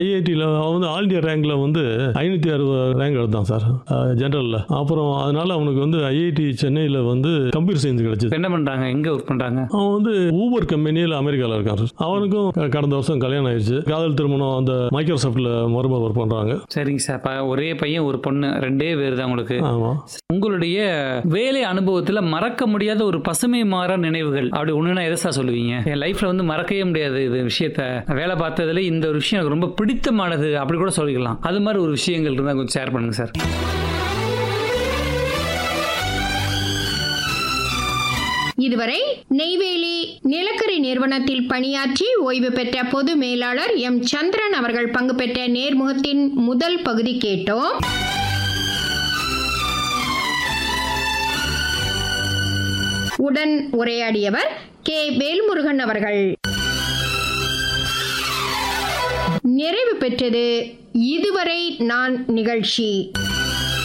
ஐஐடியில் அவன் வந்து ஆல் இந்தியா ரேங்கில் வந்து ஐநூற்றி அறுபது ரேங்க் எடுத்தான் சார் ஜென்ரலில் அப்புறம் அதனால அவனுக்கு வந்து ஐஐடி சென்னையில் வந்து கம்ப்யூட்டர் சயின்ஸ் கிடைச்சிது என்ன பண்றாங்க எங்க ஒர்க் பண்றாங்க அவன் வந்து ஊபர் கம்பெனியில் அமெரிக்காவில் இருக்கான் சார் அவனுக்கும் க- கடந்த வருஷம் கல்யாணம் ஆயிடுச்சு காதல் திருமணம் அந்த மைக்ரோசாஃப்ட்டில் மருமக ஒர்க் பண்ணுறாங்க சரிங்க சார் இப்ப ஒரே பையன் ஒரு பொண்ணு ரெண்டே பேர் தான் உங்களுக்கு ஆமாம் உங்களுடைய வேலை அனுபவத்துல மறக்க முடியாத ஒரு பசுமை மாற நினைவுகள் அப்படி ஒண்ணுனா எதை சார் சொல்லுவீங்க என் லைஃப்ல வந்து மறக்கவே முடியாது இது விஷயத்த நான் வேலை பார்த்ததுல இந்த ஒரு விஷயம் எனக்கு ரொம்ப பிடித்தமானது அப்படி கூட சொல்லிக்கலாம் அது மாதிரி ஒரு விஷயங்கள் இருந்தா கொஞ்சம் ஷேர் பண்ணுங்க சார் இதுவரை நெய்வேலி நிலக்கரி நிறுவனத்தில் பணியாற்றி ஓய்வு பெற்ற பொது மேலாளர் எம் சந்திரன் அவர்கள் பங்கு பெற்ற நேர்முகத்தின் முதல் பகுதி கேட்டோம் உடன் உரையாடியவர் கே வேல்முருகன் அவர்கள் நிறைவு பெற்றது இதுவரை நான் நிகழ்ச்சி